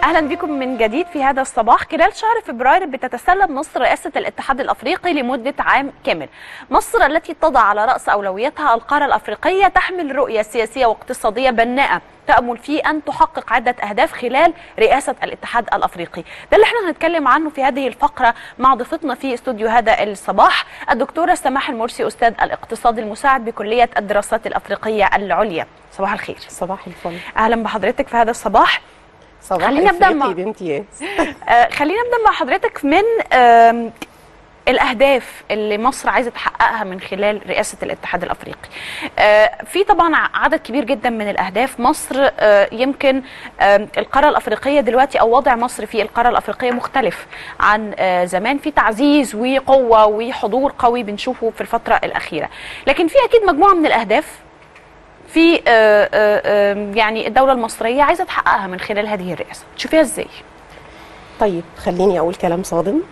اهلا بكم من جديد في هذا الصباح خلال شهر فبراير بتتسلم مصر رئاسه الاتحاد الافريقي لمده عام كامل مصر التي تضع على راس اولوياتها القاره الافريقيه تحمل رؤيه سياسيه واقتصاديه بناءه تأمل في أن تحقق عدة أهداف خلال رئاسة الاتحاد الأفريقي ده اللي احنا هنتكلم عنه في هذه الفقرة مع ضيفتنا في استوديو هذا الصباح الدكتورة سماح المرسي أستاذ الاقتصاد المساعد بكلية الدراسات الأفريقية العليا صباح الخير صباح الفل أهلا بحضرتك في هذا الصباح صباح خلينا نبدأ مع- إفريقي بامتياز آه، خلينا نبدا مع حضرتك من آم، الاهداف اللي مصر عايزه تحققها من خلال رئاسه الاتحاد الافريقي. آه، في طبعا عدد كبير جدا من الاهداف مصر آه، يمكن آم، القاره الافريقيه دلوقتي او وضع مصر في القاره الافريقيه مختلف عن آه، زمان في تعزيز وقوه وحضور قوي بنشوفه في الفتره الاخيره. لكن في اكيد مجموعه من الاهداف في آه، آه، آم، يعني الدوله المصريه عايزه تحققها من خلال هذه الرئاسه. تشوفيها ازاي؟ طيب خليني اقول كلام صادم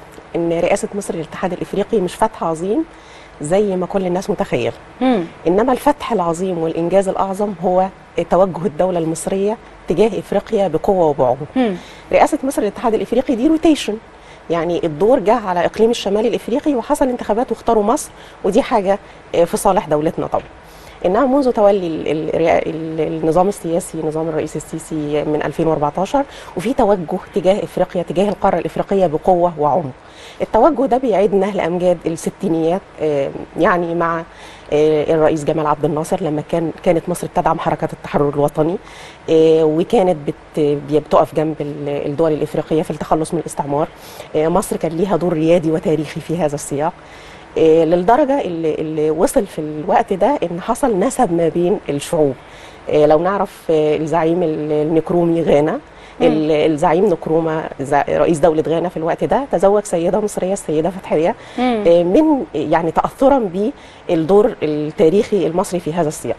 ان رئاسه مصر للاتحاد الافريقي مش فتح عظيم زي ما كل الناس متخيله مم. انما الفتح العظيم والانجاز الاعظم هو توجه الدوله المصريه تجاه افريقيا بقوه وبعمق مم. رئاسه مصر للاتحاد الافريقي دي روتيشن يعني الدور جه على اقليم الشمال الافريقي وحصل انتخابات واختاروا مصر ودي حاجه آه، في صالح دولتنا طبعا انها منذ تولي ال- ال- ال- النظام السياسي نظام الرئيس السيسي من 2014 وفي توجه تجاه افريقيا تجاه القاره الافريقيه بقوه وعمق التوجه ده بيعيدنا لامجاد الستينيات آه، يعني مع آه، الرئيس جمال عبد الناصر لما كان كانت مصر بتدعم حركات التحرر الوطني آه، وكانت بت بتقف جنب ال- الدول الافريقيه في التخلص من الاستعمار آه، مصر كان ليها دور ريادي وتاريخي في هذا السياق آه، للدرجه اللي, اللي وصل في الوقت ده ان حصل نسب ما بين الشعوب آه، لو نعرف آه، الزعيم ال- النكرومي غانا ال- الزعيم نكرومة زع- رئيس دولة غانا في الوقت ده تزوج سيدة مصرية السيدة فتحية مم. آه، من يعني تأثرا بالدور التاريخي المصري في هذا السياق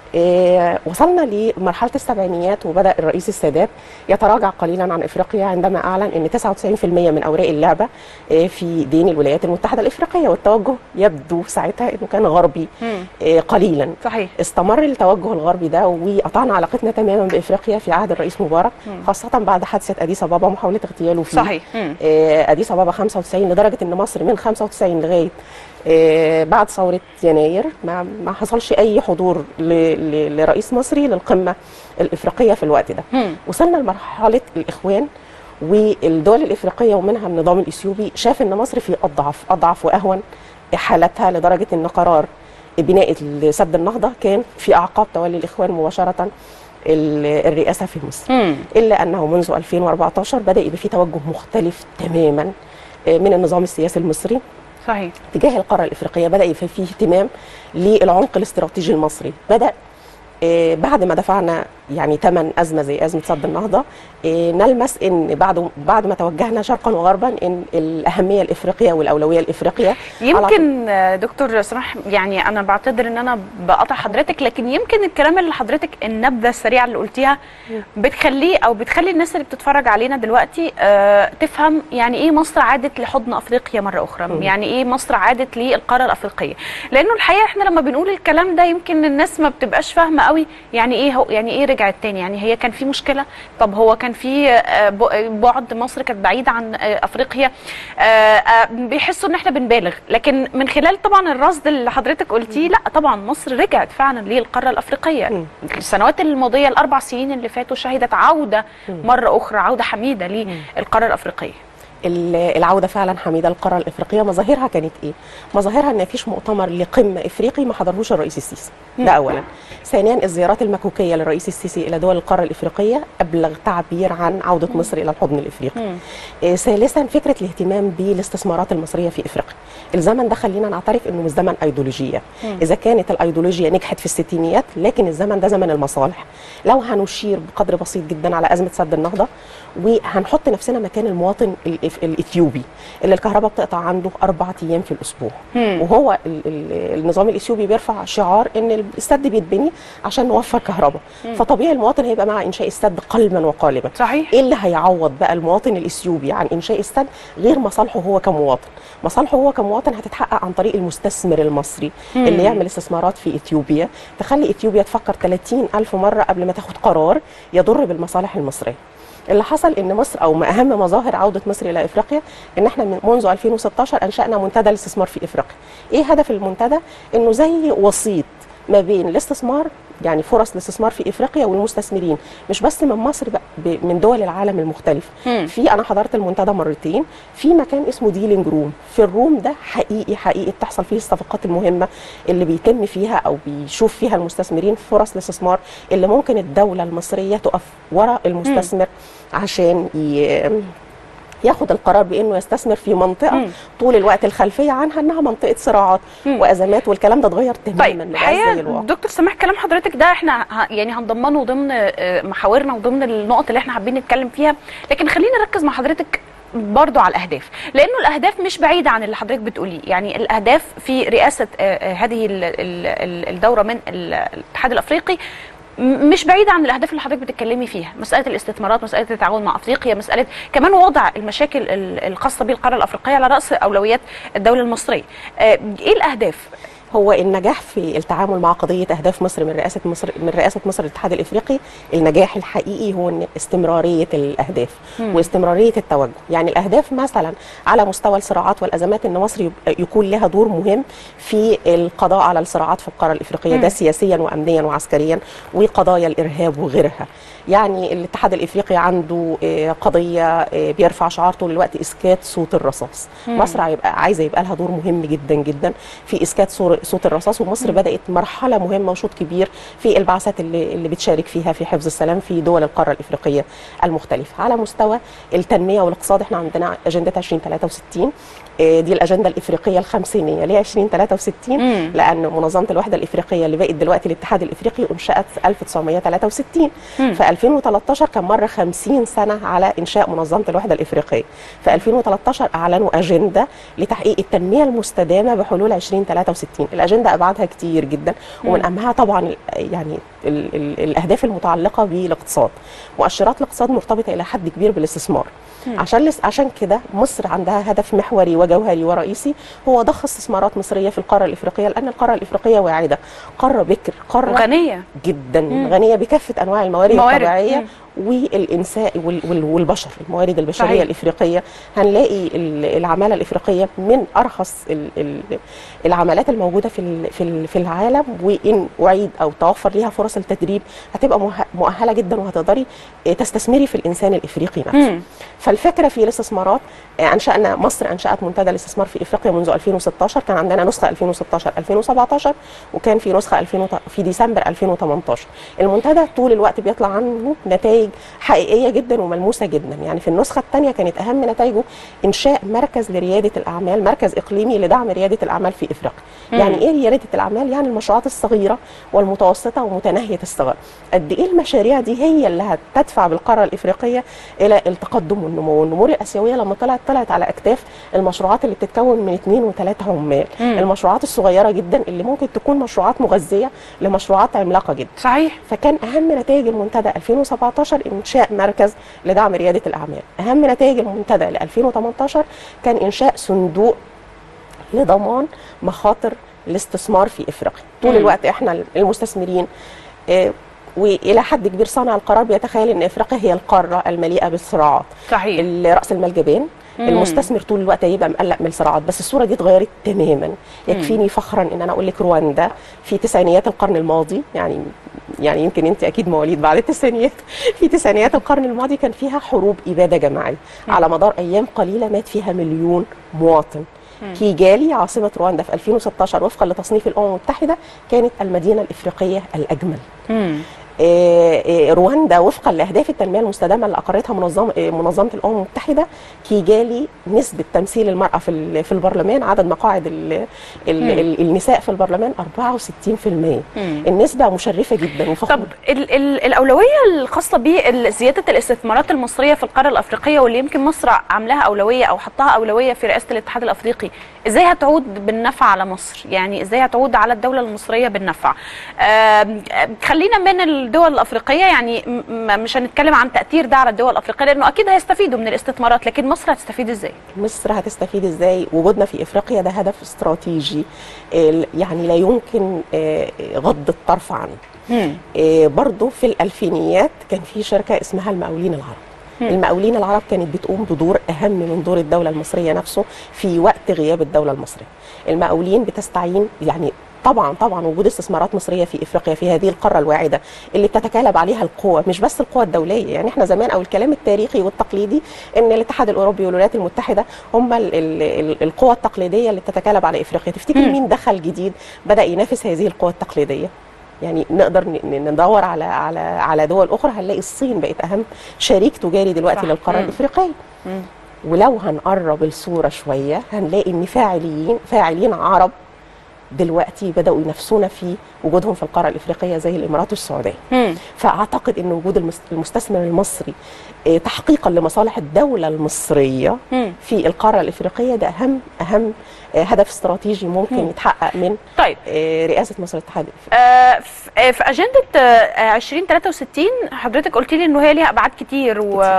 آه، وصلنا لمرحلة السبعينيات وبدأ الرئيس السادات يتراجع قليلا عن إفريقيا عندما أعلن أن 99% من أوراق اللعبة آه، في دين الولايات المتحدة الإفريقية والتوجه يبدو ساعتها أنه كان غربي مم. آه، قليلا صحيح استمر التوجه الغربي ده وقطعنا علاقتنا تماما بافريقيا في عهد الرئيس مبارك خاصه بعد حادثه اديس ابابا ومحاوله اغتياله فيه صحيح مم. آه، اديس ابابا 95 لدرجه ان مصر من 95 لغايه آه، بعد ثوره يناير ما ما حصلش اي حضور ل- ل- لرئيس مصري للقمه الافريقيه في الوقت ده مم. وصلنا لمرحله الاخوان والدول الافريقيه ومنها النظام الاثيوبي شاف ان مصر في اضعف اضعف واهون حالتها لدرجه ان قرار بناء سد النهضه كان في اعقاب تولي الاخوان مباشره ال- الرئاسه في مصر مم. الا انه منذ 2014 بدا يبقى في توجه مختلف تماما آه، من النظام السياسي المصري صحيح تجاه القاره الافريقيه بدا يبقى فيه اهتمام للعمق الاستراتيجي المصري بدا آه، بعد ما دفعنا يعني ثمن ازمه زي ازمه سد النهضه آه، نلمس ان بعد بعد ما توجهنا شرقا وغربا ان الاهميه الافريقيه والاولويه الافريقيه على يمكن آه، دكتور سماح يعني انا بعتذر ان انا بقطع حضرتك لكن يمكن الكلام اللي حضرتك النبذه السريعه اللي قلتيها بتخليه او بتخلي الناس اللي بتتفرج علينا دلوقتي آه، تفهم يعني ايه مصر عادت لحضن افريقيا مره اخرى يعني ايه مصر عادت للقاره الافريقيه لانه الحقيقه احنا لما بنقول الكلام ده يمكن الناس ما بتبقاش فاهمه قوي يعني ايه هو يعني ايه رجعت تاني يعني هي كان في مشكله طب هو كان في آه، ب- بعد مصر كانت بعيده عن آه، افريقيا آه، آه، بيحسوا ان احنا بنبالغ لكن من خلال طبعا الرصد اللي حضرتك قلتيه لا طبعا مصر رجعت فعلا للقاره الافريقيه مم. السنوات الماضيه الاربع سنين اللي فاتوا شهدت عوده مره اخرى عوده حميده للقاره الافريقيه ال- العوده فعلا حميده للقاره الافريقيه مظاهرها كانت ايه؟ مظاهرها ان مفيش مؤتمر لقمه افريقي ما حضرهوش الرئيس السيسي ده اولا. ثانيا الزيارات المكوكيه للرئيس السيسي الى دول القاره الافريقيه ابلغ تعبير عن عوده مصر الى الحضن الافريقي. مم. آه، ثالثا فكره الاهتمام بالاستثمارات المصريه في افريقيا. الزمن ده خلينا نعترف انه مش زمن ايديولوجيه. اذا كانت الايديولوجيا نجحت في الستينيات لكن الزمن ده زمن المصالح. لو هنشير بقدر بسيط جدا على ازمه سد النهضه وهنحط نفسنا مكان المواطن الإف- الاثيوبي اللي الكهرباء بتقطع عنده اربع ايام في الاسبوع مم. وهو ال- ال- النظام الاثيوبي بيرفع شعار ان السد بيتبني عشان نوفر كهرباء فطبيعي المواطن هيبقى مع انشاء السد قلبا وقالبا صحيح ايه اللي هيعوض بقى المواطن الاثيوبي عن انشاء السد غير مصالحه هو كمواطن مصالحه هو كمواطن هتتحقق عن طريق المستثمر المصري مم. اللي يعمل استثمارات في اثيوبيا تخلي اثيوبيا تفكر 30 الف مره قبل ما تاخد قرار يضر بالمصالح المصريه اللي حصل ان مصر او ما اهم مظاهر عوده مصر الى افريقيا ان احنا من منذ 2016 انشانا منتدى الاستثمار في افريقيا ايه هدف المنتدى انه زي وسيط ما بين الاستثمار يعني فرص الاستثمار في افريقيا والمستثمرين مش بس من مصر بقى ب- من دول العالم المختلفه مم. في انا حضرت المنتدى مرتين في مكان اسمه ديلينج روم في الروم ده حقيقي حقيقي بتحصل فيه الصفقات المهمه اللي بيتم فيها او بيشوف فيها المستثمرين فرص الاستثمار اللي ممكن الدوله المصريه تقف ورا المستثمر عشان ي... ياخد القرار بانه يستثمر في منطقه مم. طول الوقت الخلفيه عنها انها منطقه صراعات مم. وازمات والكلام ده اتغير تماما طيب ما بقاش الحقيقه زي الواقع دكتور سماح كلام حضرتك ده احنا ه- يعني هنضمنه ضمن آه، محاورنا وضمن النقط اللي احنا حابين نتكلم فيها لكن خلينا نركز مع حضرتك برضو على الاهداف لانه الاهداف مش بعيده عن اللي حضرتك بتقوليه يعني الاهداف في رئاسه آه، آه، هذه ال- ال- ال- الدوره من ال- الاتحاد الافريقي م- مش بعيدة عن الأهداف اللي حضرتك بتتكلمي فيها مسألة الاستثمارات مسألة التعاون مع أفريقيا مسألة كمان وضع المشاكل ال- الخاصة بالقارة الأفريقية على رأس أولويات الدولة المصرية آه، إيه الأهداف؟ هو النجاح في التعامل مع قضيه اهداف مصر من رئاسه مصر من رئاسه مصر الاتحاد الافريقي النجاح الحقيقي هو إن استمراريه الاهداف مم. واستمراريه التوجه يعني الاهداف مثلا على مستوى الصراعات والازمات ان مصر يبقى- يكون لها دور مهم في القضاء على الصراعات في القاره الافريقيه مم. ده سياسيا وامنيا وعسكريا وقضايا الارهاب وغيرها يعني الاتحاد الافريقي عنده آه، قضيه آه، بيرفع شعار طول الوقت اسكات صوت الرصاص مم. مصر هيبقى عايزه يبقى لها دور مهم جدا جدا في اسكات صور- صوت الرصاص ومصر بدات مرحله مهمه وشوط كبير في البعثات اللي اللي بتشارك فيها في حفظ السلام في دول القاره الافريقيه المختلفه على مستوى التنميه والاقتصاد احنا عندنا اجنده 2063 آه، دي الاجنده الافريقيه الخمسينيه ليه 2063 مم. لان منظمه الوحده الافريقيه اللي بقت دلوقتي الاتحاد الافريقي انشات 1963 مم. في 2013 كان مر 50 سنه على انشاء منظمه الوحده الافريقيه في 2013 اعلنوا اجنده لتحقيق التنميه المستدامه بحلول 2063 الاجنده ابعادها كتير جدا ومن مم. اهمها طبعا ال- يعني ال ال الاهداف المتعلقه بالاقتصاد مؤشرات الاقتصاد مرتبطه الى حد كبير بالاستثمار مم. عشان لس عشان كده مصر عندها هدف محوري وجوهري ورئيسي هو ضخ استثمارات مصريه في القاره الافريقيه لان القاره الافريقيه واعده قاره بكر قاره غنية جدا مم. غنيه بكافه انواع الموارد موارد. الطبيعيه مم. والانسان وال- وال- والبشر الموارد البشريه صحيح. الافريقيه هنلاقي ال- العماله الافريقيه من ارخص ال- ال- العملات الموجوده في ال- في ال- في العالم وان اعيد او توفر ليها فرص التدريب هتبقى مه- مؤهله جدا وهتقدري آه، تستثمري في الانسان الافريقي نفسه مم. فالفكره في الاستثمارات آه، انشانا مصر انشات منتدى الاستثمار في افريقيا منذ 2016 كان عندنا نسخه 2016 2017 وكان في نسخه 2000 وت- في ديسمبر 2018 المنتدى طول الوقت بيطلع عنه نتائج حقيقيه جدا وملموسه جدا يعني في النسخه الثانيه كانت اهم نتائجه انشاء مركز لرياده الاعمال مركز اقليمي لدعم رياده الاعمال في افريقيا مم. يعني ايه رياده الاعمال يعني المشروعات الصغيره والمتوسطه ومتناهيه الصغر قد ايه المشاريع دي هي اللي هتدفع بالقاره الافريقيه الى التقدم والنمو والنمور الاسيويه لما طلعت طلعت على اكتاف المشروعات اللي بتتكون من اثنين وثلاثه عمال مم. المشروعات الصغيره جدا اللي ممكن تكون مشروعات مغذيه لمشروعات عملاقه جدا صحيح فكان اهم نتائج المنتدى 2017 انشاء مركز لدعم رياده الاعمال اهم نتائج المنتدى ل 2018 كان انشاء صندوق لضمان مخاطر الاستثمار في افريقيا طول مم. الوقت احنا المستثمرين آه، والى حد كبير صانع القرار بيتخيل ان افريقيا هي القاره المليئه بالصراعات صحيح ال- راس المال جبان مم. المستثمر طول الوقت هيبقى مقلق من الصراعات بس الصوره دي اتغيرت تماما يكفيني فخرا ان انا اقول لك رواندا في تسعينيات القرن الماضي يعني يعني يمكن انت اكيد مواليد بعد التسعينيات في تسعينيات القرن الماضي كان فيها حروب اباده جماعيه على مدار ايام قليله مات فيها مليون مواطن كيجالي عاصمه رواندا في 2016 وفقا لتصنيف الامم المتحده كانت المدينه الافريقيه الاجمل مم. آه، آه، رواندا وفقا لاهداف التنميه المستدامه اللي اقرتها منظمه آه، منظمه الامم المتحده كيجالي نسبه تمثيل المراه في ال- في البرلمان عدد مقاعد ال ال مم. ال النساء في البرلمان 64% مم. النسبه مشرفه جدا وفخوره طب ال ال الاولويه الخاصه بزياده الاستثمارات المصريه في القاره الافريقيه واللي يمكن مصر عاملاها اولويه او حطها اولويه في رئاسه الاتحاد الافريقي ازاي هتعود بالنفع على مصر يعني ازاي هتعود على الدوله المصريه بالنفع آم، آم، خلينا من الدول الافريقيه يعني م- م- مش هنتكلم عن تاثير ده على الدول الافريقيه لانه اكيد هيستفيدوا من الاستثمارات لكن مصر هتستفيد ازاي مصر هتستفيد ازاي وجودنا في افريقيا ده هدف استراتيجي آه، يعني لا يمكن آه، غض الطرف عنه مم. آه، برضو في الألفينيات كان في شركة اسمها المقاولين العرب المقاولين العرب كانت بتقوم بدور اهم من دور الدوله المصريه نفسه في وقت غياب الدوله المصريه المقاولين بتستعين يعني طبعا طبعا وجود استثمارات مصريه في افريقيا في هذه القاره الواعده اللي بتتكالب عليها القوى مش بس القوى الدوليه يعني احنا زمان او الكلام التاريخي والتقليدي ان الاتحاد الاوروبي والولايات المتحده هم ال ال ال القوى التقليديه اللي بتتكالب على افريقيا تفتكر مم. مين دخل جديد بدا ينافس هذه القوى التقليديه يعني نقدر ن- ن- ندور على على على دول اخرى هنلاقي الصين بقت اهم شريك تجاري دلوقتي صح. للقاره مم. الافريقيه مم. ولو هنقرب الصوره شويه هنلاقي ان فاعلين فاعلين عرب دلوقتي بداوا ينافسونا في وجودهم في القاره الافريقيه زي الامارات والسعوديه مم. فاعتقد ان وجود المس- المستثمر المصري آه، تحقيقا لمصالح الدوله المصريه مم. في القاره الافريقيه ده اهم اهم آه، هدف استراتيجي ممكن مم. يتحقق من طيب آه، رئاسه مصر الاتحاد الافريقي آه، ف- آه، في اجنده آه، 2063 حضرتك قلت لي انه هي ليها ابعاد كتير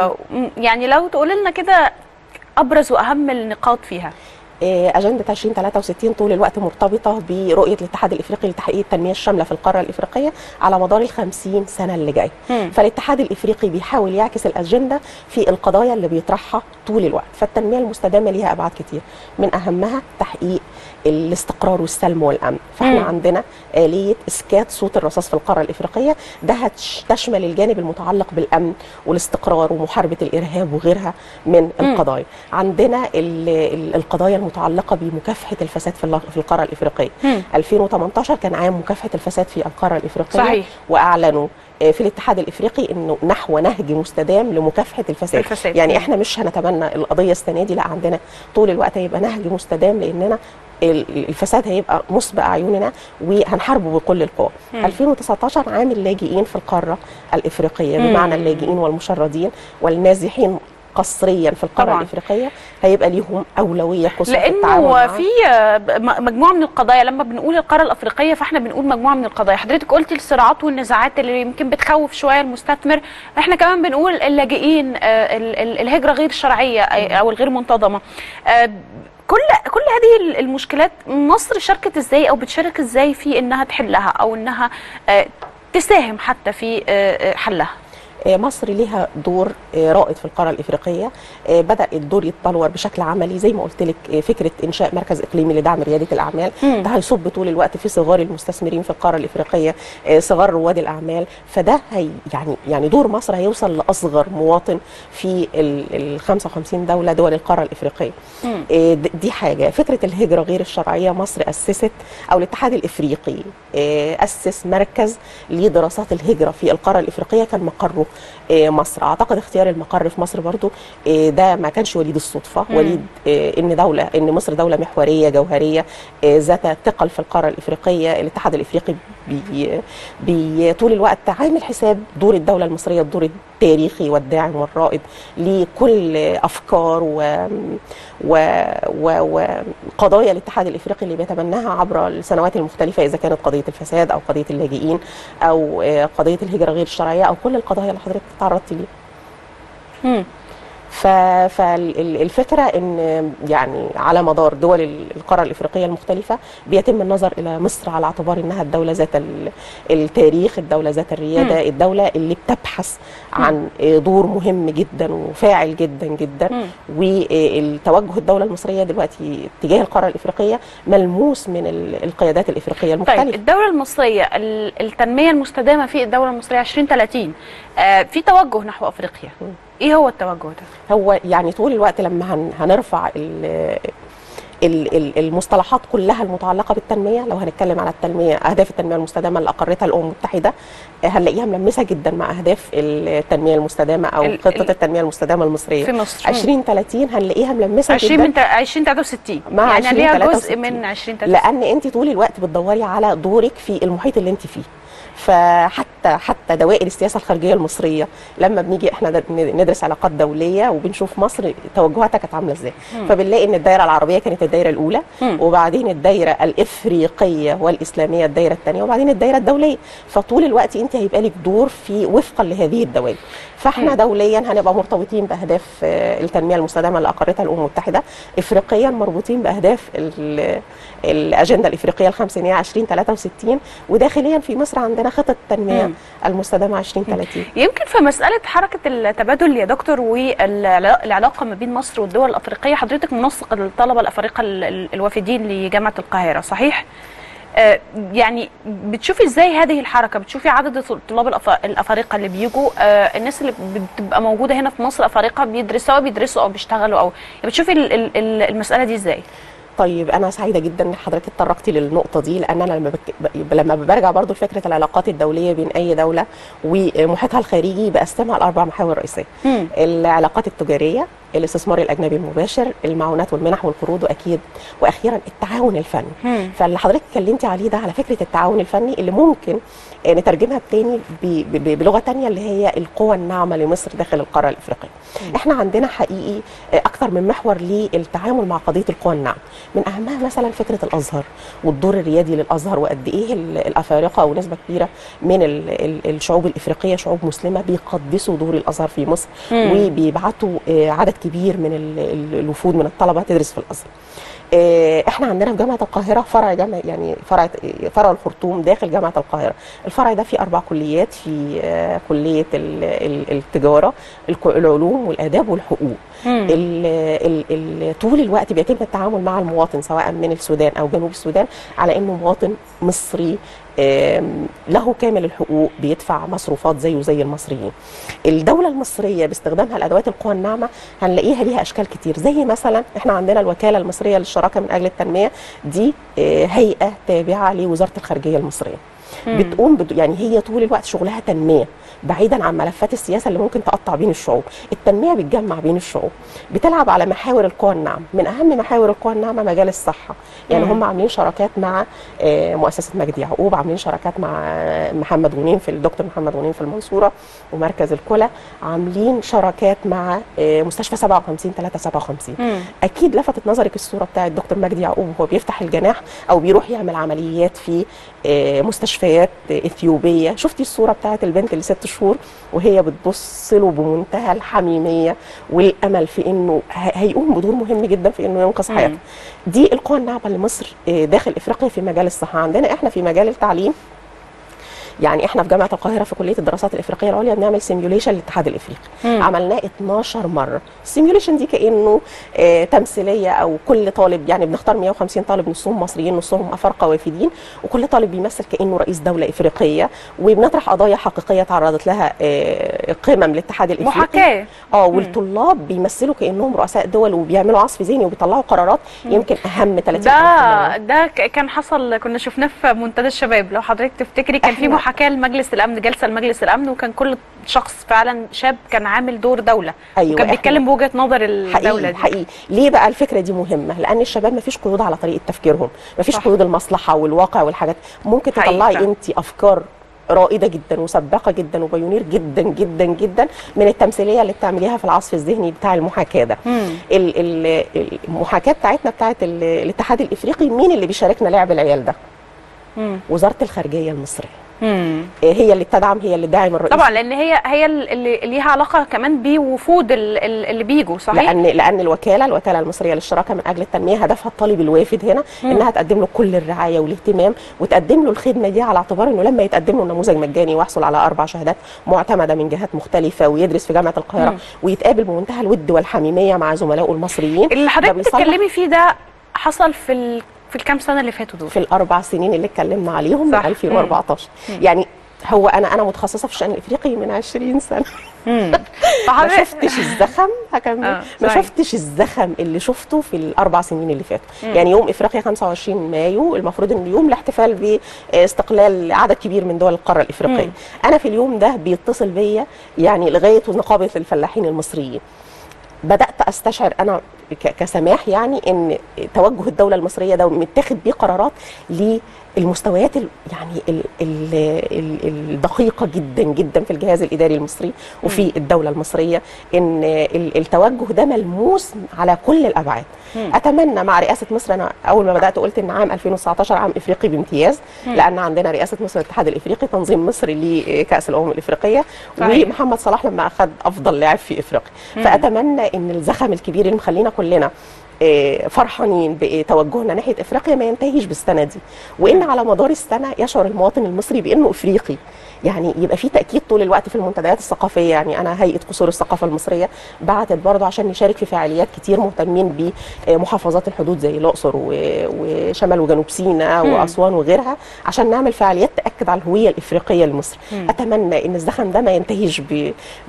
ويعني لو تقول لنا كده ابرز واهم النقاط فيها آه، أجندة 2063 طول الوقت مرتبطة برؤية الاتحاد الإفريقي لتحقيق التنمية الشاملة في القارة الإفريقية على مدار ال 50 سنة اللي جاية. مم. فالاتحاد الإفريقي بيحاول يعكس الأجندة في القضايا اللي بيطرحها طول الوقت، فالتنمية المستدامة ليها أبعاد كتير، من أهمها تحقيق الاستقرار والسلم والأمن، فاحنا مم. عندنا آلية إسكات صوت الرصاص في القارة الإفريقية، ده هتشمل الجانب المتعلق بالأمن والاستقرار ومحاربة الإرهاب وغيرها من مم. القضايا. عندنا ال- ال- القضايا المتعلقة بمكافحة الفساد في الل- في القارة الإفريقية. مم. 2018 كان عام مكافحة الفساد في القارة الإفريقية صحيح. وأعلنوا آه، في الاتحاد الافريقي انه نحو نهج مستدام لمكافحه الفساد, الفساد. يعني مم. احنا مش هنتبنى القضيه السنه دي لا عندنا طول الوقت هيبقى نهج مستدام لاننا ال- الفساد هيبقى نصب اعيننا وهنحاربه بكل القوى. مم. 2019 عام اللاجئين في القاره الافريقيه مم. بمعنى اللاجئين والمشردين والنازحين قسريا في القاره طبعاً. الافريقيه هيبقى ليهم اولويه قصوى في التعامل لانه معهم. في آه، م- مجموعه من القضايا لما بنقول القاره الافريقيه فاحنا بنقول مجموعه من القضايا حضرتك قلتي الصراعات والنزاعات اللي يمكن بتخوف شويه المستثمر احنا كمان بنقول اللاجئين آه، ال- ال- الهجره غير الشرعيه آه، او الغير منتظمه آه، كل كل هذه المشكلات مصر شاركت ازاي او بتشارك ازاي في انها تحلها او انها آه، تساهم حتى في آه، آه، حلها آه، مصر ليها دور آه، رائد في القاره الافريقيه آه، بدا الدور يتطور بشكل عملي زي ما قلت لك آه، فكره انشاء مركز اقليمي لدعم رياده الاعمال مم. ده هيصب طول الوقت في صغار المستثمرين في القاره الافريقيه آه، صغار رواد الاعمال فده هي يعني يعني دور مصر هيوصل لاصغر مواطن في ال ال 55 دوله دول القاره الافريقيه مم. آه، د- دي حاجه فكره الهجره غير الشرعيه مصر اسست او الاتحاد الافريقي آه، اسس مركز لدراسات الهجره في القاره الافريقيه كان مقره آه، مصر اعتقد اختيار المقر في مصر برضو آه، ده ما كانش وليد الصدفه مم. وليد آه، ان دوله ان مصر دوله محوريه جوهريه آه، ذات ثقل في القاره الافريقيه الاتحاد الافريقي بي بي طول الوقت عامل حساب دور الدوله المصريه الدور التاريخي والداعم والرائد لكل افكار و و و وقضايا الاتحاد الافريقي اللي بيتبناها عبر السنوات المختلفه اذا كانت قضيه الفساد او قضيه اللاجئين او آه، قضيه الهجره غير الشرعيه او كل القضايا اللي حضرتك تعرضتي ليها مم. فالفكره ان يعني على مدار دول ال- القاره الافريقيه المختلفه بيتم النظر الى مصر على اعتبار انها الدوله ذات ال- التاريخ الدوله ذات الرياده مم. الدوله اللي بتبحث عن دور مهم جدا وفاعل جدا جدا مم. والتوجه الدوله المصريه دلوقتي تجاه القاره الافريقيه ملموس من ال- القيادات الافريقيه طيب المختلفه الدولة المصرية ال- التنمية المستدامة في الدولة المصرية 2030 آه، في توجه نحو افريقيا مم. ايه هو التوجه ده؟ هو يعني طول الوقت لما هن هنرفع ال ال- ال- المصطلحات كلها المتعلقه بالتنميه لو هنتكلم على التنميه اهداف التنميه المستدامه اللي اقرتها الامم المتحده آه، هنلاقيها ملمسه جدا مع اهداف التنميه المستدامه او ال- خطه ال- التنميه المستدامه المصريه في مصر 2030 هنلاقيها ملمسه 20 جدا من تا- 2063 مع يعني ليها 2063. جزء من 2063 لان انت طول الوقت بتدوري على دورك في المحيط اللي انت فيه فحتى حتى دوائر السياسه الخارجيه المصريه لما بنيجي احنا د- ندرس علاقات دوليه وبنشوف مصر توجهاتها كانت عامله ازاي مم. فبنلاقي ان الدائره العربيه كانت الدائره الاولى مم. وبعدين الدائره الافريقيه والاسلاميه الدائره الثانيه وبعدين الدائره الدوليه فطول الوقت انت هيبقى لك دور في وفقا لهذه الدوائر فاحنا مم. دوليا هنبقى مرتبطين باهداف آه، التنميه المستدامه اللي اقرتها الامم المتحده افريقيا مربوطين باهداف ال- الاجنده الافريقيه الخمسينيه 2063 وداخليا في مصر عندنا خطط تنميه مم. المستدامه 2030 يمكن في مسألة حركة التبادل يا دكتور والعلاقة ما بين مصر والدول الأفريقية حضرتك منسق الطلبة الأفارقة ال- ال- الوافدين لجامعة القاهرة صحيح؟ آه، يعني بتشوفي ازاي هذه الحركة بتشوفي عدد الطلاب الأف- الأفارقة اللي بيجوا آه، الناس اللي بتبقى موجودة هنا في مصر أفارقة بيدرسوا أو بيدرسوا أو بيشتغلوا أو يعني بتشوفي ال- ال- ال- المسألة دي ازاي؟ طيب انا سعيده جدا ان حضرتك اتطرقتي للنقطه دي لان انا لما بك... ب- لما برجع برضو لفكره العلاقات الدوليه بين اي دوله ومحيطها الخارجي بقسمها لاربع محاور رئيسيه مم. العلاقات التجاريه الاستثمار الاجنبي المباشر المعونات والمنح والقروض واكيد واخيرا التعاون الفني مم. فاللي حضرتك اتكلمتي عليه ده على فكره التعاون الفني اللي ممكن آه، نترجمها تاني ب- ب- بلغه تانية اللي هي القوى الناعمه لمصر داخل القاره الافريقيه. احنا عندنا حقيقي آه، اكثر من محور للتعامل مع قضيه القوى الناعمه، من اهمها مثلا فكره الازهر والدور الريادي للازهر وقد ايه ال- الافارقه ونسبه كبيره من ال- ال- الشعوب الافريقيه شعوب مسلمه بيقدسوا دور الازهر في مصر مم. وبيبعتوا آه، عدد كبير من ال- ال- الوفود من الطلبه تدرس في الازهر. آه، احنا عندنا في جامعه القاهره فرع جامعه يعني فرع فرع الخرطوم داخل جامعه القاهره الفرع ده فيه اربع كليات في آه، كليه ال- ال- التجاره الك- العلوم والاداب والحقوق مم. ال ال ال طول الوقت بيتم التعامل مع المواطن سواء من السودان او جنوب السودان على انه مواطن مصري آم، له كامل الحقوق بيدفع مصروفات زيه زي المصريين الدوله المصريه باستخدامها لادوات القوى الناعمه هنلاقيها ليها اشكال كتير زي مثلا احنا عندنا الوكاله المصريه للشراكه من اجل التنميه دي آه، هيئه تابعه لوزاره الخارجيه المصريه مم. بتقوم بد... يعني هي طول الوقت شغلها تنميه بعيدا عن ملفات السياسه اللي ممكن تقطع بين الشعوب التنميه بتجمع بين الشعوب بتلعب على محاور القوى الناعمه من اهم محاور القوى الناعمه مجال الصحه يعني مم. هم عاملين شراكات مع آه، مؤسسه مجدي يعقوب عاملين شراكات مع آه، محمد غنيم في الدكتور محمد غنيم في المنصوره ومركز الكلى عاملين شراكات مع آه، مستشفى 57 357 مم. اكيد لفتت نظرك الصوره بتاعه الدكتور مجدي يعقوب وهو بيفتح الجناح او بيروح يعمل عمليات في آه، مستشفيات آه، اثيوبيه شفتي الصوره بتاعه البنت اللي ست شهور وهي بتبص له بمنتهى الحميميه والامل في انه ه- هيقوم بدور مهم جدا في انه ينقذ مم. حياتها دي القوى الناعمه لمصر آه، داخل افريقيا في مجال الصحه عندنا احنا في مجال التعليم يعني احنا في جامعه القاهره في كليه الدراسات الافريقيه العليا بنعمل سيميوليشن للاتحاد الافريقي مم. عملناه 12 مره السيميوليشن دي كانه آه تمثيليه او كل طالب يعني بنختار 150 طالب نصهم مصريين نصهم افارقه وافدين وكل طالب بيمثل كانه رئيس دوله افريقيه وبنطرح قضايا حقيقيه تعرضت لها آه قمم الاتحاد الافريقي محاكاة اه والطلاب بيمثلوا كانهم رؤساء دول وبيعملوا عصف ذهني وبيطلعوا قرارات يمكن اهم 30 ده ده ك- كان حصل كنا شفناه في منتدى الشباب لو حضرتك تفتكري كان في إحنا- محاكاه لمجلس الامن جلسه لمجلس الامن وكان كل شخص فعلا شاب كان عامل دور دوله أيوة، وكان إحنا- بيتكلم بوجهه نظر الدوله حقيقي دي حقيقي ليه بقى الفكره دي مهمه لان الشباب ما فيش قيود على طريقه تفكيرهم ما فيش صح. قيود المصلحه والواقع والحاجات ممكن حقيقي تطلعي فعلا. انت افكار رائده جدا وسباقه جدا وبيونير جدا جدا جدا من التمثيليه اللي بتعمليها في العصف الذهني بتاع المحاكاه ده مم. ال- ال- المحاكاه بتاعتنا بتاعت ال- الاتحاد الافريقي مين اللي بيشاركنا لعب العيال ده مم. وزاره الخارجيه المصريه مم. هي اللي بتدعم هي اللي داعم الرئيس طبعا لان هي هي اللي ليها علاقه كمان بوفود ال- ال- اللي بيجوا صحيح لان لان الوكاله الوكاله المصريه للشراكه من اجل التنميه هدفها الطالب الوافد هنا مم. انها تقدم له كل الرعايه والاهتمام وتقدم له الخدمه دي على اعتبار انه لما يتقدم له نموذج مجاني ويحصل على اربع شهادات معتمده من جهات مختلفه ويدرس في جامعه القاهره مم. ويتقابل بمنتهى الود والحميميه مع زملائه المصريين اللي ده حضرتك بيصلح بتتكلمي فيه ده حصل في ال... في الكام سنه اللي فاتوا دول في الاربع سنين اللي اتكلمنا عليهم صح. من 2014 يعني هو انا انا متخصصه في الشان الافريقي من 20 سنه مم. ما فحضرتك- شفتش الزخم هكمل آه، ما صحيح. شفتش الزخم اللي شفته في الاربع سنين اللي فاتوا مم. يعني يوم افريقيا 25 مايو المفروض ان اليوم الاحتفال باستقلال عدد كبير من دول القاره الافريقيه مم. انا في اليوم ده بيتصل بيا يعني لغايه نقابه الفلاحين المصريين بدات استشعر انا ك- كسماح يعني ان توجه الدوله المصريه ده متاخد بيه قرارات للمستويات ال- يعني ال ال ال الدقيقه جدا جدا في الجهاز الاداري المصري وفي الدوله المصريه ان ال- التوجه ده ملموس على كل الابعاد مم. اتمنى مع رئاسه مصر انا اول ما بدات قلت ان عام 2019 عام افريقي بامتياز لان عندنا رئاسه مصر الاتحاد الافريقي تنظيم مصر لكاس الامم الافريقيه صحيح. ومحمد صلاح لما اخذ افضل لاعب في افريقيا فاتمنى ان الزخم الكبير اللي مخلينا كلنا آه، فرحانين بتوجهنا ناحيه افريقيا ما ينتهيش بالسنه دي وان على مدار السنه يشعر المواطن المصري بانه افريقي يعني يبقى في تاكيد طول الوقت في المنتديات الثقافيه يعني انا هيئه قصور الثقافه المصريه بعتت برضه عشان نشارك في فعاليات كتير مهتمين بمحافظات الحدود زي الاقصر و- وشمال وجنوب سيناء مم. واسوان وغيرها عشان نعمل فعاليات تاكد على الهويه الافريقيه لمصر مم. اتمنى ان الزخم ده ما ينتهيش ب-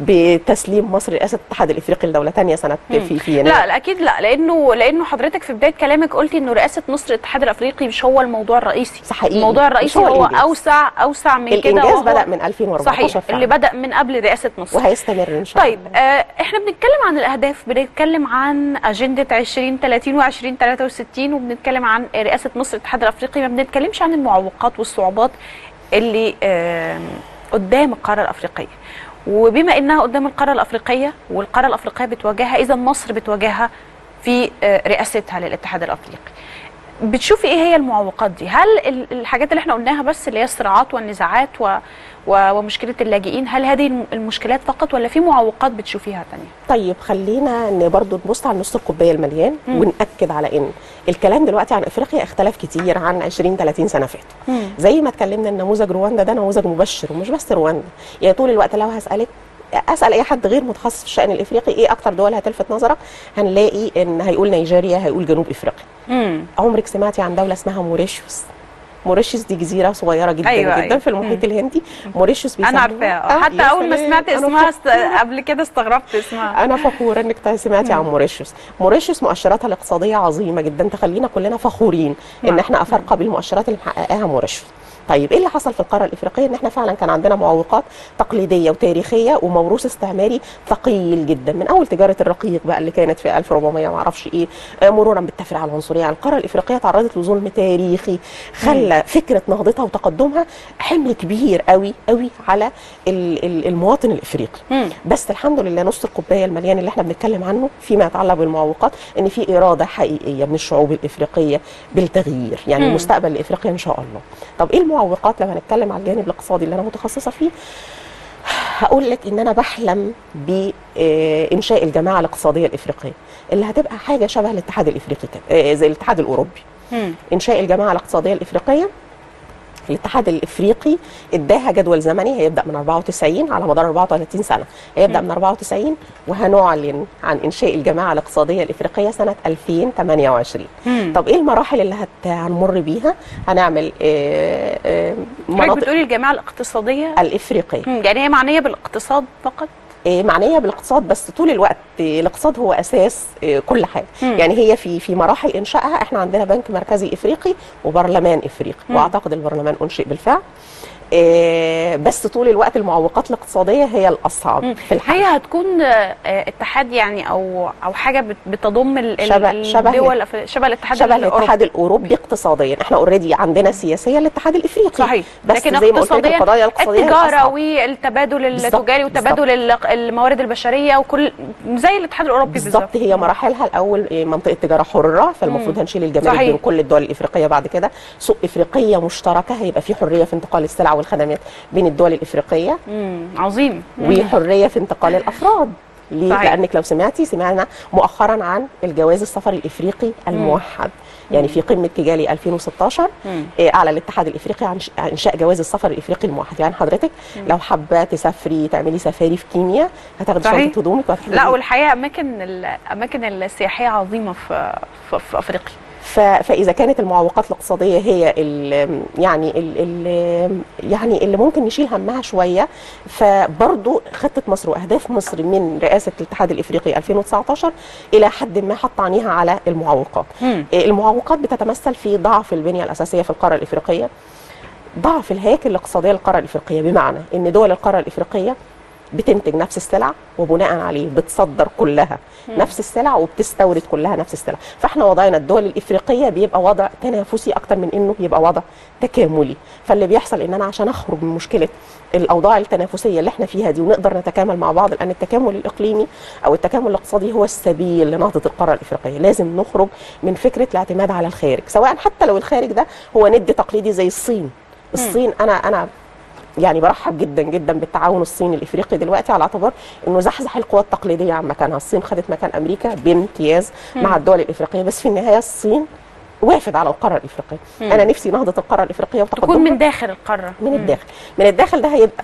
بتسليم مصر رئاسه الاتحاد الافريقي لدوله ثانيه سنه مم. في في يناير لا لا اكيد لا لانه لانه حضرتك في بدايه كلامك قلتي انه رئاسه مصر الاتحاد الافريقي مش هو الموضوع الرئيسي صح حقيقي. الموضوع مش الرئيسي هو هو الإنجاز. اوسع اوسع من كده الانجاز وهو- بدا من 2014 صحيح فعلا. اللي بدا من قبل رئاسه مصر وهيستمر ان شاء طيب الله آه احنا بنتكلم عن الاهداف بنتكلم عن اجنده 2030 و2063 وبنتكلم عن رئاسه مصر الاتحاد الافريقي ما بنتكلمش عن المعوقات والصعوبات اللي آه قدام القاره الافريقيه وبما انها قدام القاره الافريقيه والقاره الافريقيه بتواجهها اذا مصر بتواجهها في آه رئاستها للاتحاد الافريقي بتشوفي ايه هي المعوقات دي هل ال- الحاجات اللي احنا قلناها بس اللي هي الصراعات والنزاعات و... و... ومشكله اللاجئين هل هذه الم- المشكلات فقط ولا في معوقات بتشوفيها تانية طيب خلينا ان برضو نبص على نص الكوبايه المليان مم. وناكد على ان الكلام دلوقتي عن افريقيا اختلف كتير عن 20 30 سنه فاتوا زي ما اتكلمنا ان نموذج رواندا ده نموذج مبشر ومش بس رواندا يعني طول الوقت لو هسالك اسال اي حد غير متخصص في الشان الافريقي ايه اكتر دول هتلفت نظرك هنلاقي ان هيقول نيجيريا هيقول جنوب افريقيا امم عمرك سمعتي عن دوله اسمها موريشيوس موريشيوس دي جزيره صغيره جدا أيوة، أيوة جدا أيوة. في المحيط مم. الهندي موريشيوس انا بيسموها- عارفاها آه، حتى يا اول ما سلام، سمعت أنا اسمها فخورة. است... قبل كده استغربت اسمها انا فخوره انك سمعتي عن موريشيوس موريشيوس مؤشراتها الاقتصاديه عظيمه جدا تخلينا كلنا فخورين ان نعم. احنا افارقه بالمؤشرات اللي محققاها موريشيوس طيب ايه اللي حصل في القاره الافريقيه ان احنا فعلا كان عندنا معوقات تقليديه وتاريخيه وموروث استعماري ثقيل جدا من اول تجاره الرقيق بقى اللي كانت في 1400 ما اعرفش ايه آه، مرورا بالتفريعه العنصريه يعني القاره الافريقيه تعرضت لظلم تاريخي خلى فكره نهضتها وتقدمها حمل كبير قوي قوي على ال- ال- المواطن الافريقي مم. بس الحمد لله نص الكوبايه المليان اللي احنا بنتكلم عنه فيما يتعلق بالمعوقات ان في اراده حقيقيه من الشعوب الافريقيه بالتغيير يعني مم. المستقبل لافريقيا ان شاء الله طب ايه المعوقات لو هنتكلم على الجانب الاقتصادي اللي انا متخصصه فيه هقول لك ان انا بحلم بانشاء الجماعه الاقتصاديه الافريقيه اللي هتبقى حاجه شبه الاتحاد الافريقي كده آه، زي الاتحاد الاوروبي مم. انشاء الجماعه الاقتصاديه الافريقيه الاتحاد الافريقي اداها جدول زمني هيبدا من 94 على مدار 34 سنه هيبدا من 94 وهنعلن عن انشاء الجماعه الاقتصاديه الافريقيه سنه 2028 مم. طب ايه المراحل اللي هت- هنمر بيها هنعمل آه، آه، حضرتك مناطق بتقولي الجماعه الاقتصاديه الافريقيه مم. يعني هي معنيه بالاقتصاد فقط آه، معنيه بالاقتصاد بس طول الوقت آه، الاقتصاد هو اساس آه، كل حاجه مم. يعني هي في في مراحل انشائها احنا عندنا بنك مركزي افريقي وبرلمان افريقي مم. واعتقد البرلمان انشئ بالفعل آه، بس طول الوقت المعوقات الاقتصاديه هي الاصعب مم. في الحياه هي هتكون آه، اتحاد يعني او او حاجه بت- بتضم ال- ال- شبه- شبه الدول الأف- شبه الاتحاد شبه الأوروبي. الاتحاد الاوروبي اقتصاديا احنا اوريدي عندنا سياسيه الاتحاد الافريقي صحيح بس لكن زي ما قلت لك اقتصاديا القضايا الاقتصاديه هي التجاره الأصعب. والتبادل بالظبط، التجاري وتبادل ال- الموارد البشريه وكل زي الاتحاد الاوروبي بالظبط بالظبط هي مراحلها الاول إيه، منطقه تجاره حره فالمفروض مم. هنشيل الجمارك صحيح. بين كل الدول الافريقيه بعد كده سوق افريقيه مشتركه هيبقى في حريه في انتقال السلع والخدمات بين الدول الافريقيه مم. عظيم مم. وحريه في انتقال الافراد ليه؟ صحيح. لانك لو سمعتي سمعنا مؤخرا عن الجواز السفري الافريقي الموحد يعني في قمه كيجالي 2016 مم. إيه، اعلن الاتحاد الافريقي عن ش- عن انشاء جواز السفر الافريقي الموحد يعني حضرتك لو حابه تسافري تعملي سفاري في كينيا هتاخدي صحيح. شنطه هدومك وهتحجزي لا والحقيقه اماكن الاماكن السياحيه عظيمه في في, في افريقيا ف- فاذا كانت المعوقات الاقتصاديه هي ال يعني ال ال يعني اللي ممكن نشيل همها شويه فبرضو خطه مصر واهداف مصر من رئاسه الاتحاد الافريقي 2019 الى حد ما حط عينيها على المعوقات مم. المعوقات بتتمثل في ضعف البنيه الاساسيه في القاره الافريقيه ضعف الهياكل الاقتصاديه للقاره الافريقيه بمعنى ان دول القاره الافريقيه بتنتج نفس السلع وبناء عليه بتصدر كلها نفس السلع وبتستورد كلها نفس السلع فاحنا وضعنا الدول الافريقيه بيبقى وضع تنافسي اكتر من انه يبقى وضع تكاملي فاللي بيحصل ان انا عشان اخرج من مشكله الاوضاع التنافسيه اللي احنا فيها دي ونقدر نتكامل مع بعض لان التكامل الاقليمي او التكامل الاقتصادي هو السبيل لنهضه القاره الافريقيه لازم نخرج من فكره الاعتماد على الخارج سواء حتى لو الخارج ده هو ند تقليدي زي الصين الصين انا انا يعني برحب جدا جدا بالتعاون الصيني الافريقي دلوقتي على اعتبار انه زحزح القوى التقليديه عن مكانها، الصين خدت مكان امريكا بامتياز مع الدول الافريقيه بس في النهايه الصين وافد على القاره الافريقيه، انا نفسي نهضه القاره الافريقيه تكون وتقدمها من داخل القاره من الداخل من الداخل ده هيبقى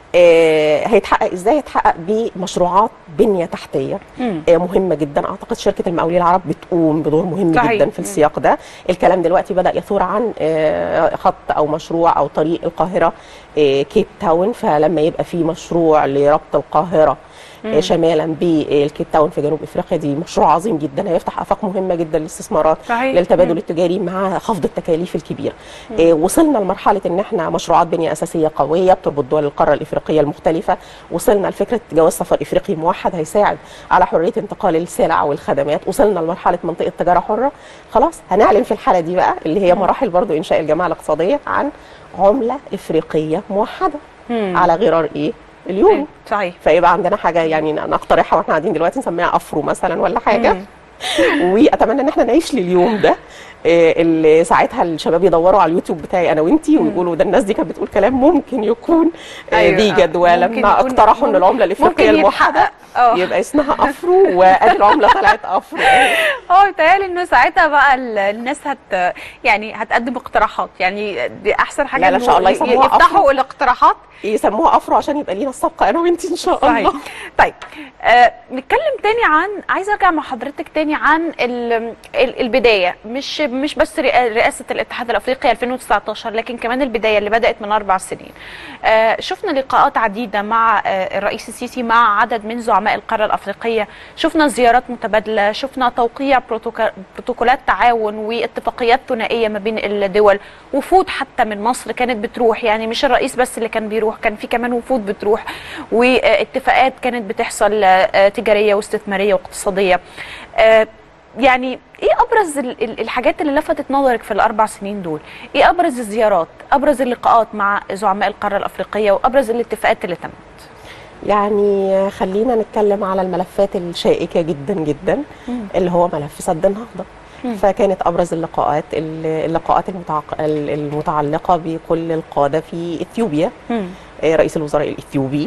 آه هيتحقق ازاي يتحقق بمشروعات بنيه تحتيه مم. آه مهمه جدا اعتقد شركه المقاولين العرب بتقوم بدور مهم صحيح. جدا في السياق ده الكلام دلوقتي بدا يثور عن آه خط او مشروع او طريق القاهره آه كيب تاون فلما يبقى في مشروع لربط القاهره آه، شمالا بالكيب تاون في جنوب افريقيا دي مشروع عظيم جدا هيفتح افاق مهمه جدا للاستثمارات صحيح. للتبادل مم. التجاري مع خفض التكاليف الكبيره آه، وصلنا لمرحله ان احنا مشروعات بنيه اساسيه قويه بتربط دول القاره الافريقيه المختلفه وصلنا لفكره جواز سفر افريقي موحد هيساعد على حريه انتقال السلع والخدمات وصلنا لمرحله منطقه تجاره حره خلاص هنعلن في الحاله دي بقى اللي هي مراحل برضو انشاء الجماعه الاقتصاديه عن عمله افريقيه موحده مم. على غرار ايه اليورو صحيح فيبقى عندنا حاجه يعني نقترحها واحنا قاعدين دلوقتي نسميها افرو مثلا ولا حاجه مم. واتمنى ان احنا نعيش لليوم ده آه، اللي ساعتها الشباب يدوروا على اليوتيوب بتاعي انا وانتي ويقولوا ده الناس دي كانت بتقول كلام ممكن يكون آه، أيوة. دي جدوى ممكن لما يكون- اقترحوا ان العمله الافريقيه ممكن الموحده يتحقق. اه. يبقى اسمها افرو وادي العمله طلعت افرو اه بيتهيألي انه ساعتها بقى ال- الناس هت يعني هتقدم اقتراحات يعني دي احسن حاجه لا، لا، إن شاء إنه الله ي- يسموها يفتحوا أفرو. الاقتراحات يسموها افرو عشان يبقى لينا السبق انا وانتي ان شاء صحيح الله طيب آه نتكلم تاني عن عايزه ارجع مع حضرتك تاني عن ال ال البدايه مش مش بس رئا- رئاسه الاتحاد الافريقي 2019 لكن كمان البدايه اللي بدات من اربع سنين آه شفنا لقاءات عديده مع آه الرئيس السيسي مع عدد من زعماء القاره الافريقيه شفنا زيارات متبادله شفنا توقيع بروتوكا- بروتوكولات تعاون واتفاقيات ثنائيه ما بين الدول وفود حتى من مصر كانت بتروح يعني مش الرئيس بس اللي كان بيروح كان في كمان وفود بتروح واتفاقات كانت بتحصل آه، تجاريه واستثماريه واقتصاديه آه، يعني ايه ابرز ال- ال- الحاجات اللي لفتت نظرك في الاربع سنين دول ايه ابرز الزيارات ابرز اللقاءات مع زعماء القاره الافريقيه وابرز الاتفاقات اللي تمت يعني خلينا نتكلم على الملفات الشائكه جدا جدا اللي هو ملف سد النهضه مم. فكانت ابرز اللقاءات اللقاءات المتعق- المتعلقه بكل القاده في اثيوبيا آه، رئيس الوزراء الاثيوبي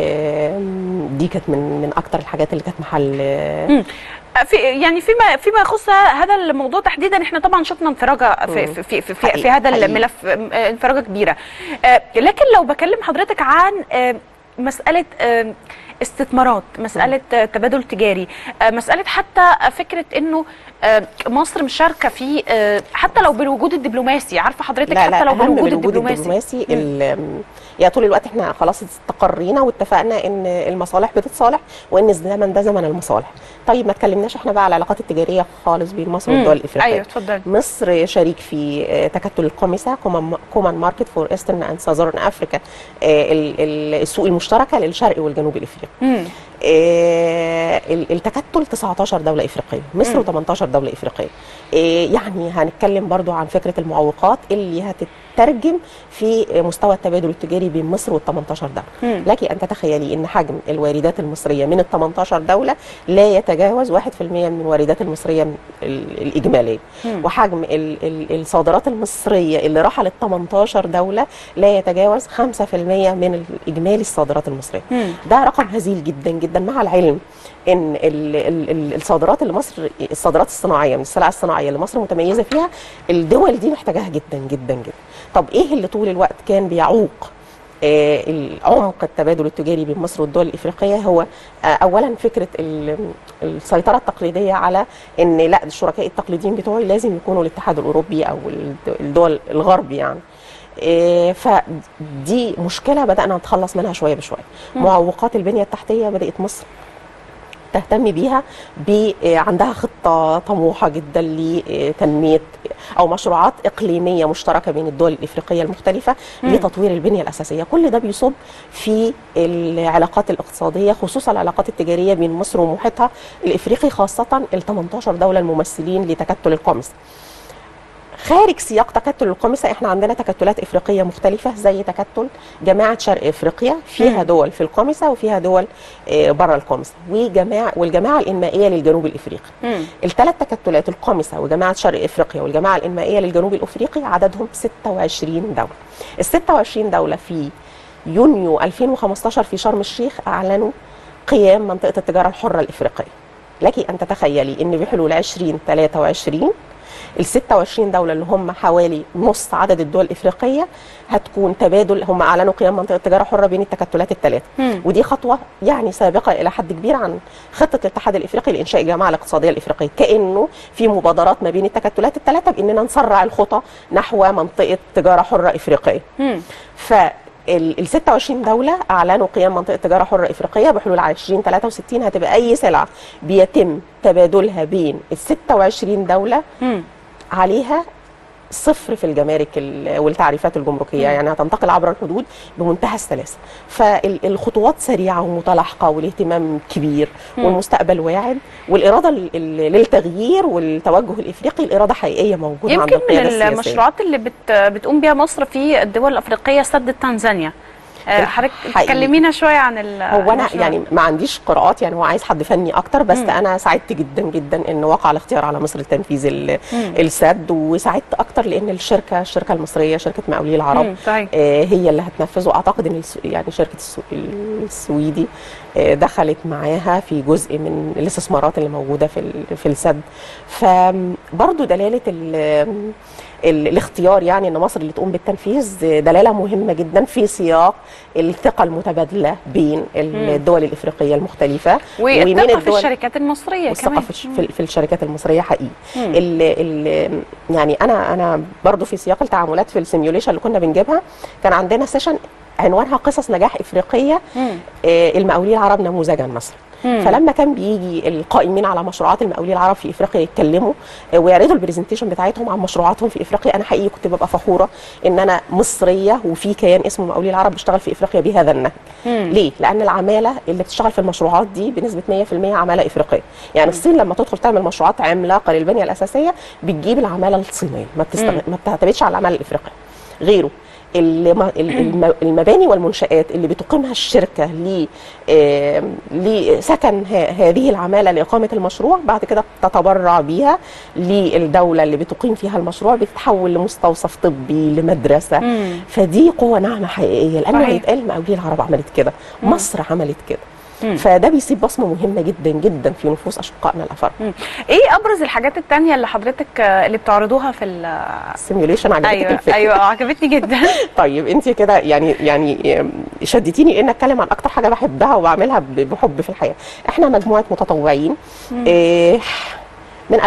آم، دي كانت من من اكتر الحاجات اللي كانت محل آه، مم. في يعني فيما فيما يخص هذا الموضوع تحديدا احنا طبعا شفنا انفراجه في مم. في في, في, حقيقي، في هذا حقيقي. الملف آه، انفراجه كبيره آه، لكن لو بكلم حضرتك عن آه، مساله آه، استثمارات مساله آه، تبادل تجاري آه، مساله حتى فكره انه آه، مصر مشاركه في آه، حتى لو بالوجود الدبلوماسي عارفه حضرتك لا حتى لا لو اهم بالوجود من الوجود الدبلوماسي الدبلوماسي ال- يعني طول الوقت احنا خلاص استقرينا واتفقنا ان المصالح بتتصالح وان الزمن ده زمن المصالح طيب ما اتكلمناش احنا بقى على العلاقات التجاريه خالص بين مصر مم. والدول الافريقيه ايوه اتفضل مصر شريك في آه، تكتل الكوميسا كومان ماركت فور ايسترن اند ساذرن افريكا السوق المشتركه للشرق والجنوب الافريقي مم. آه، ال- التكتل 19 دولة إفريقية مصر و18 دولة إفريقية آه، يعني هنتكلم برضو عن فكرة المعوقات اللي هتترجم في مستوى التبادل التجاري بين مصر وال18 دولة مم. لك أن تتخيلي أن حجم الواردات المصرية من ال 18 دولة لا يتجاوز 1% من الواردات المصرية ال- الإجمالية مم. وحجم ال- ال- الصادرات المصرية اللي راح لل 18 دولة لا يتجاوز 5% من الإجمالي الصادرات المصرية مم. ده رقم هزيل جدا جدا مع العلم ان ال ال ال الصادرات اللي مصر الصادرات الصناعيه من السلع الصناعيه اللي مصر متميزه فيها الدول دي محتاجاها جدا جدا جدا طب ايه اللي طول الوقت كان بيعوق آه، عمق التبادل التجاري بين مصر والدول الافريقيه هو آه، اولا فكره ال- السيطره التقليديه على ان لا الشركاء التقليديين بتوعي لازم يكونوا الاتحاد الاوروبي او الد- الدول الغرب يعني آه، فدي مشكله بدانا نتخلص منها شويه بشويه معوقات البنيه التحتيه بدات مصر تهتم بيها ب عندها خطه طموحه جدا لتنميه او مشروعات اقليميه مشتركه بين الدول الافريقيه المختلفه مم. لتطوير البنيه الاساسيه كل ده بيصب في العلاقات الاقتصاديه خصوصا العلاقات التجاريه بين مصر ومحيطها الافريقي خاصه ال 18 دوله الممثلين لتكتل القمص خارج سياق تكتل القمصة احنا عندنا تكتلات افريقيه مختلفه زي تكتل جماعه شرق افريقيا فيها مم. دول في القمصة وفيها دول آه، بره القمصة وجماعه والجماعه الانمائيه للجنوب الافريقي مم. الثلاث تكتلات القمصة وجماعة شرق افريقيا والجماعة الانمائية للجنوب الافريقي عددهم 26 دولة ال 26 دولة في يونيو 2015 في شرم الشيخ اعلنوا قيام منطقه التجاره الحره الافريقيه لك ان تتخيلي ان بحلول 2023 ال 26 دوله اللي هم حوالي نص عدد الدول الافريقيه هتكون تبادل هم اعلنوا قيام منطقه تجاره حره بين التكتلات الثلاثه مم. ودي خطوه يعني سابقه الى حد كبير عن خطه الاتحاد الافريقي لانشاء الجامعه الاقتصاديه الافريقيه كانه في مبادرات ما بين التكتلات الثلاثه باننا نسرع الخطى نحو منطقه تجاره حره افريقيه مم. ف ال 26 دولة أعلنوا قيام منطقة تجارة حرة إفريقية بحلول 2063 هتبقى أي سلعة بيتم تبادلها بين ال 26 دولة مم. عليها صفر في الجمارك ال- والتعريفات الجمركيه مم. يعني هتنتقل عبر الحدود بمنتهى السلاسه فالخطوات سريعه ومتلاحقه والاهتمام كبير مم. والمستقبل واعد والاراده ال- ال- للتغيير والتوجه الافريقي الاراده حقيقيه موجوده عند يمكن من القياده السياسيه المشروعات اللي بت بتقوم بيها مصر في الدول الافريقيه سد تنزانيا آه، حضرتك حقيقي. تكلمينا شويه عن ال- هو انا المشروع. يعني ما عنديش قراءات يعني هو عايز حد فني اكتر بس مم. انا سعدت جدا جدا ان وقع الاختيار على مصر لتنفيذ ال- مم. السد وسعدت اكتر لان الشركه الشركه المصريه شركه مقاولي العرب مم، صحيح آه، هي اللي هتنفذه اعتقد ان الس- يعني شركه السو- السويدي آه، دخلت معاها في جزء من الاستثمارات اللي موجوده في ال- في السد فبرضه دلاله ال- ال- الاختيار يعني ان مصر اللي تقوم بالتنفيذ آه، دلاله مهمه جدا في سياق الثقه المتبادله بين ال- الدول الافريقيه المختلفه والثقه في الشركات المصريه والثقه كمان في, الش- في, في الشركات المصريه حقيقي مم. ال ال يعني انا انا برضو في سياق التعاملات في السيميوليشن اللي كنا بنجيبها كان عندنا سيشن عنوانها قصص نجاح افريقيه مم. آه، المقاولين العرب نموذجا مثلا مم. فلما كان بيجي القائمين على مشروعات المقاولين العرب في افريقيا يتكلموا آه، ويعرضوا البرزنتيشن بتاعتهم عن مشروعاتهم في افريقيا انا حقيقي كنت ببقى فخوره ان انا مصريه وفي كيان اسمه مقاولين العرب بيشتغل في افريقيا بهذا النهج مم. ليه؟ لأن العمالة اللي بتشتغل في المشروعات دي بنسبة 100% عمالة إفريقية، يعني الصين لما تدخل تعمل مشروعات عملاقة للبنية الأساسية بتجيب العمالة الصينية، ما, بتستغ... مم. ما بتعتمدش على العمالة الإفريقية. غيره الم- ال- الم- المباني والمنشآت اللي بتقيمها الشركة ل آه، لسكن ه- هذه العمالة لإقامة المشروع بعد كده تتبرع بيها للدولة اللي بتقيم فيها المشروع بتتحول لمستوصف طبي لمدرسة مم. فدي قوة ناعمة حقيقية لأنه صحيح. هيتقال مقاولين العرب عملت كده مم. مصر عملت كده مم. فده بيسيب بصمة مهمة جدا جدا في نفوس أشقائنا الأفارقة مم. ايه ابرز الحاجات التانية اللي حضرتك آه، اللي بتعرضوها في ال- السيميوليشن عجبتك ايوه الفكرة ايوه عجبتني جدا طيب انت كده يعني يعني شدتيني ان اتكلم عن اكتر حاجه بحبها وبعملها ب- بحب في الحياه احنا مجموعه متطوعين إيه من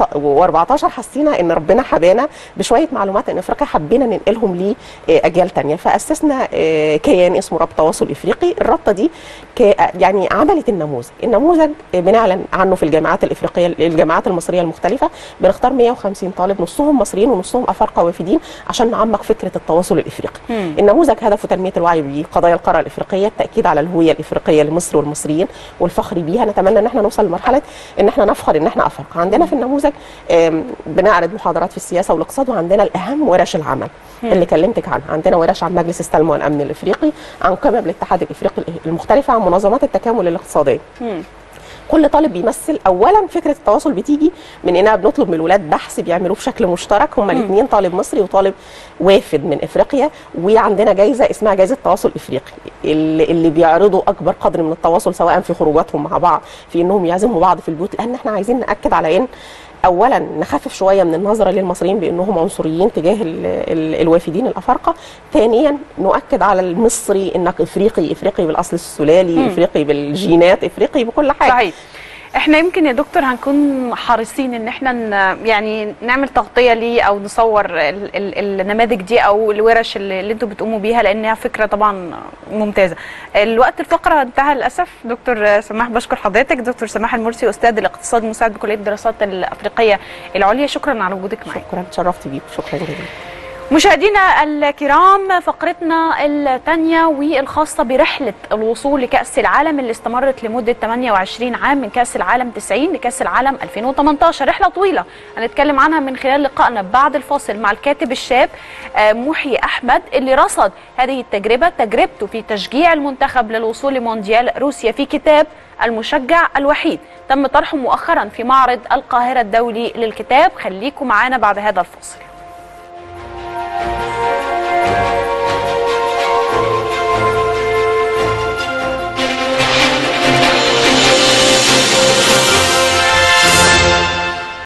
2014 حسينا ان ربنا حبانا بشويه معلومات ان افريقيا حبينا ننقلهم لاجيال تانية فاسسنا آه، كيان اسمه رابطه تواصل افريقي الرابطه دي ك- يعني عملت النموذج النموذج آه، بنعلن عنه في الجامعات الافريقيه الجامعات المصريه المختلفه بنختار 150 طالب نصهم مصريين ونصهم افارقه وافدين عشان نعمق فكره التواصل الافريقي مم. النموذج هدفه تنميه الوعي بقضايا القاره الافريقيه التاكيد على الهويه الافريقيه لمصر والمصريين والفخر بيها نتمنى ان احنا نوصل لمرحله ان احنا نفخر ان احنا افارقه عندنا في النموذج آم، بنعرض محاضرات في السياسه والاقتصاد وعندنا الاهم ورش العمل اللي كلمتك عنها عندنا ورش عن مجلس السلم والامن الافريقي عن قمم الاتحاد الافريقي المختلفه عن منظمات التكامل الاقتصاديه مم. كل طالب بيمثل اولا فكره التواصل بتيجي من اننا بنطلب من الولاد بحث بيعملوه بشكل مشترك هما الاثنين طالب مصري وطالب وافد من افريقيا وعندنا جايزه اسمها جايزه تواصل افريقي اللي, اللي بيعرضوا اكبر قدر من التواصل سواء في خروجاتهم مع بعض في انهم يعزموا بعض في البيوت لان احنا عايزين ناكد على ان اولا نخفف شويه من النظره للمصريين بانهم عنصريين تجاه ال ال الوافدين الافارقه ثانيا نؤكد على المصري انك افريقي افريقي بالاصل السلالي مم. افريقي بالجينات افريقي بكل حاجه صحيح احنا يمكن يا دكتور هنكون حريصين ان احنا ن- يعني نعمل تغطيه ليه او نصور ال ال النماذج دي او الورش اللي, اللي انتوا بتقوموا بيها لانها فكره طبعا ممتازه. الوقت الفقره انتهى للاسف دكتور سماح بشكر حضرتك دكتور سماح المرسي استاذ الاقتصاد مساعد بكليه الدراسات الافريقيه العليا شكرا على وجودك معانا. شكرا تشرفت بيك شكرا جزيلا مشاهدينا الكرام فقرتنا الثانية والخاصة برحلة الوصول لكأس العالم اللي استمرت لمدة 28 عام من كأس العالم 90 لكأس العالم 2018 رحلة طويلة هنتكلم عنها من خلال لقائنا بعد الفاصل مع الكاتب الشاب آه، محي أحمد اللي رصد هذه التجربة تجربته في تشجيع المنتخب للوصول لمونديال روسيا في كتاب المشجع الوحيد تم طرحه مؤخرا في معرض القاهرة الدولي للكتاب خليكم معانا بعد هذا الفاصل